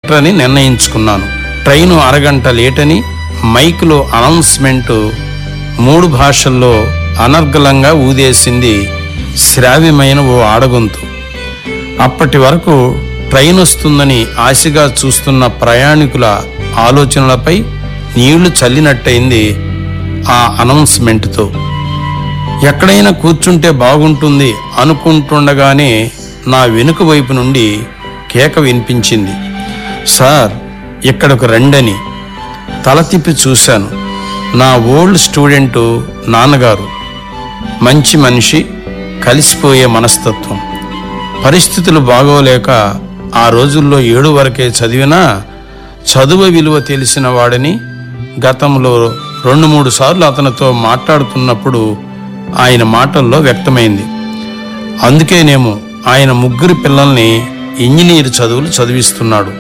better అని నిర్ణయించుకున్నాను train అరగంట లేటని మైక్లో అనౌన్స్మెంట్ మూడు భాషల్లో అనర్గళంగా ఊదేసింది శ్రావ్యమైన ఓ ఆడగొంతు అప్పటి వరకు ట్రైన్ వస్తుందని ఆశగా చూస్తున్న ప్రయాణికుల ఆలోచనలపై నీళ్లు చల్లినట్టయింది ఆ అనౌన్స్మెంట్తో ఎక్కడైనా కూర్చుంటే బాగుంటుంది అనుకుంటుండగానే నా వెనుక వైపు నుండి కేక వినిపించింది సార్ ఇక్కడకు రండని తల తిప్పి చూశాను నా ఓల్డ్ స్టూడెంటు నాన్నగారు మంచి మనిషి కలిసిపోయే మనస్తత్వం పరిస్థితులు బాగోలేక ఆ రోజుల్లో ఏడు వరకే చదివినా చదువు విలువ తెలిసిన వాడని గతంలో రెండు మూడు సార్లు అతనితో మాట్లాడుతున్నప్పుడు ఆయన మాటల్లో వ్యక్తమైంది అందుకేనేమో ఆయన ముగ్గురు పిల్లల్ని ఇంజనీర్ చదువులు చదివిస్తున్నాడు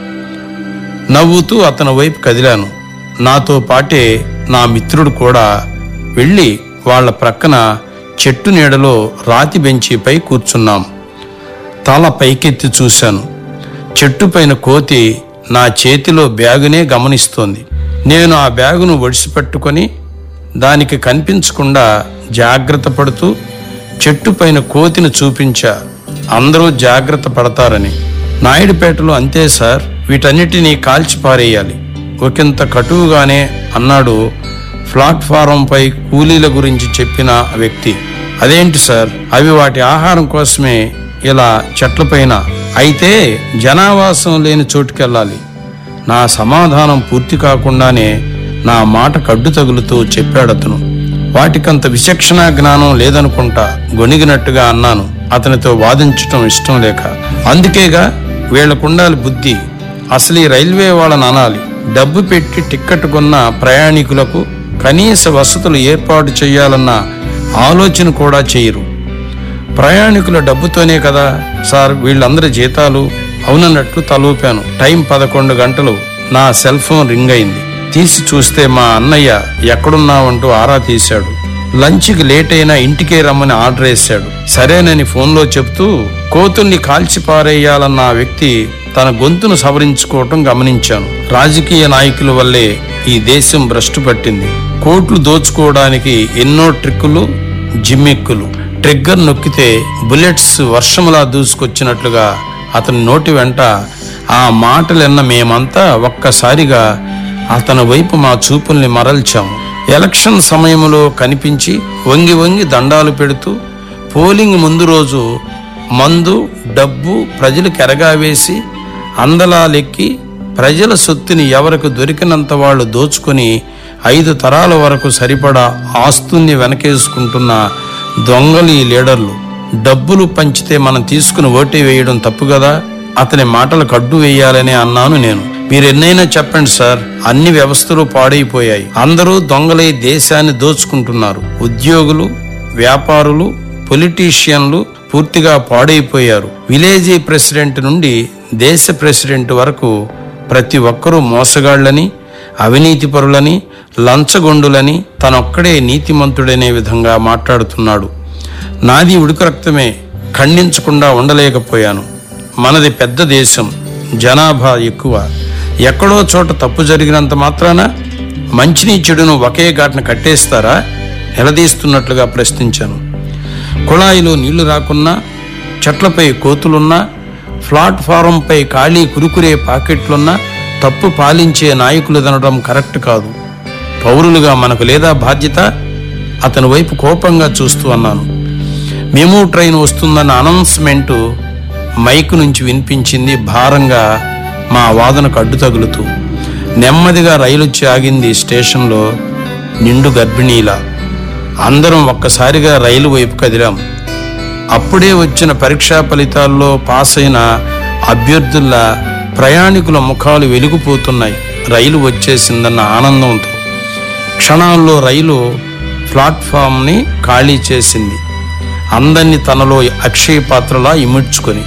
నవ్వుతూ అతని వైపు కదిలాను నాతో పాటే నా మిత్రుడు కూడా వెళ్ళి వాళ్ళ ప్రక్కన చెట్టు నీడలో రాతి బెంచీపై కూర్చున్నాం తల పైకెత్తి చూశాను చెట్టు పైన కోతి నా చేతిలో బ్యాగునే గమనిస్తోంది నేను ఆ బ్యాగును ఒడిసిపెట్టుకొని దానికి కనిపించకుండా జాగ్రత్త పడుతూ చెట్టు పైన కోతిని చూపించా అందరూ జాగ్రత్త పడతారని నాయుడుపేటలో అంతే సార్ వీటన్నిటినీ కాల్చి పారేయాలి ఒకంత కటువుగానే అన్నాడు ప్లాట్ఫారంపై కూలీల గురించి చెప్పిన వ్యక్తి అదేంటి సార్ అవి వాటి ఆహారం కోసమే ఇలా చెట్లపైన అయితే జనావాసం లేని చోటుకెళ్ళాలి నా సమాధానం పూర్తి కాకుండానే నా మాట కడ్డు తగులుతూ చెప్పాడతను వాటికంత విచక్షణ జ్ఞానం లేదనుకుంటా గొణిగినట్టుగా అన్నాను అతనితో వాదించటం ఇష్టం లేక అందుకేగా వీళ్ళకుండాలి బుద్ధి అసలు ఈ రైల్వే వాళ్ళని అనాలి డబ్బు పెట్టి టిక్కెట్ కొన్న ప్రయాణికులకు కనీస వసతులు ఏర్పాటు చేయాలన్న ఆలోచన కూడా చేయరు ప్రయాణికుల డబ్బుతోనే కదా సార్ వీళ్ళందరి జీతాలు అవునన్నట్లు తలూపాను టైం పదకొండు గంటలు నా సెల్ ఫోన్ రింగ్ అయింది తీసి చూస్తే మా అన్నయ్య ఎక్కడున్నావంటూ ఆరా తీశాడు లంచ్కి లేట్ అయినా ఇంటికే రమ్మని ఆర్డర్ వేశాడు సరేనని ఫోన్లో చెప్తూ కోతుల్ని కాల్చి పారేయాలన్న ఆ వ్యక్తి తన గొంతును సవరించుకోవటం గమనించాను రాజకీయ నాయకుల వల్లే ఈ దేశం భ్రష్టు పట్టింది కోట్లు దోచుకోవడానికి ఎన్నో ట్రిక్కులు జిమ్మిక్కులు ట్రిగ్గర్ నొక్కితే బుల్లెట్స్ వర్షములా దూసుకొచ్చినట్లుగా అతని నోటి వెంట ఆ మాటలెన్న మేమంతా ఒక్కసారిగా అతని వైపు మా చూపుల్ని మరల్చాము ఎలక్షన్ సమయంలో కనిపించి వంగి వంగి దండాలు పెడుతూ పోలింగ్ ముందు రోజు మందు డబ్బు ప్రజలకు ఎరగావేసి అందలా లెక్కి ప్రజల సొత్తుని ఎవరికి దొరికినంత వాళ్ళు దోచుకొని ఐదు తరాల వరకు సరిపడా ఆస్తుల్ని వెనకేసుకుంటున్న దొంగలు ఈ లీడర్లు డబ్బులు పంచితే మనం తీసుకుని ఓటే వేయడం తప్పు కదా అతని మాటలకు అడ్డు వేయాలనే అన్నాను నేను మీరు ఎన్నైనా చెప్పండి సార్ అన్ని వ్యవస్థలు పాడైపోయాయి అందరూ దొంగలై దేశాన్ని దోచుకుంటున్నారు ఉద్యోగులు వ్యాపారులు పొలిటీషియన్లు పూర్తిగా పాడైపోయారు విలేజీ ప్రెసిడెంట్ నుండి దేశ ప్రెసిడెంట్ వరకు ప్రతి ఒక్కరూ మోసగాళ్లని అవినీతిపరులని లంచగొండులని తనొక్కడే నీతిమంతుడనే విధంగా మాట్లాడుతున్నాడు నాది ఉడుకు రక్తమే ఖండించకుండా ఉండలేకపోయాను మనది పెద్ద దేశం జనాభా ఎక్కువ ఎక్కడో చోట తప్పు జరిగినంత మాత్రాన మంచిని చెడును ఒకే ఘాటన కట్టేస్తారా నిలదీస్తున్నట్లుగా ప్రశ్నించాను కుళాయిలో నీళ్లు రాకున్నా చెట్లపై కోతులున్నా ప్లాట్ఫారంపై ఖాళీ కురుకురే పాకెట్లున్నా తప్పు పాలించే నాయకులు తినడం కరెక్ట్ కాదు పౌరులుగా మనకు లేదా బాధ్యత అతని వైపు కోపంగా చూస్తూ అన్నాను మేము ట్రైన్ వస్తుందన్న అనౌన్స్మెంటు మైకు నుంచి వినిపించింది భారంగా మా వాదనకు అడ్డు తగులుతూ నెమ్మదిగా రైలు వచ్చి ఆగింది స్టేషన్లో నిండు గర్భిణీల అందరం ఒక్కసారిగా రైలు వైపు కదిలాం అప్పుడే వచ్చిన పరీక్షా ఫలితాల్లో పాస్ అయిన అభ్యర్థుల ప్రయాణికుల ముఖాలు వెలిగిపోతున్నాయి రైలు వచ్చేసిందన్న ఆనందంతో క్షణాల్లో రైలు ప్లాట్ఫామ్ని ఖాళీ చేసింది అందరినీ తనలో అక్షయ పాత్రలా ఇముడ్చుకొని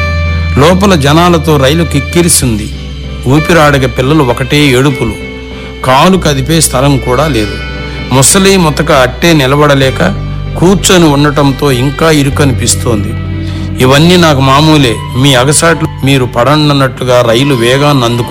లోపల జనాలతో రైలు కిక్కిరిసింది ఊపిరాడగ పిల్లలు ఒకటే ఏడుపులు కాలు కదిపే స్థలం కూడా లేదు ముసలి ముతక అట్టే నిలబడలేక కూర్చొని ఉండటంతో ఇంకా ఇరుకనిపిస్తోంది ఇవన్నీ నాకు మామూలే మీ అగసాట్లు మీరు పడన్నట్టుగా రైలు వేగాన్ని అందుకు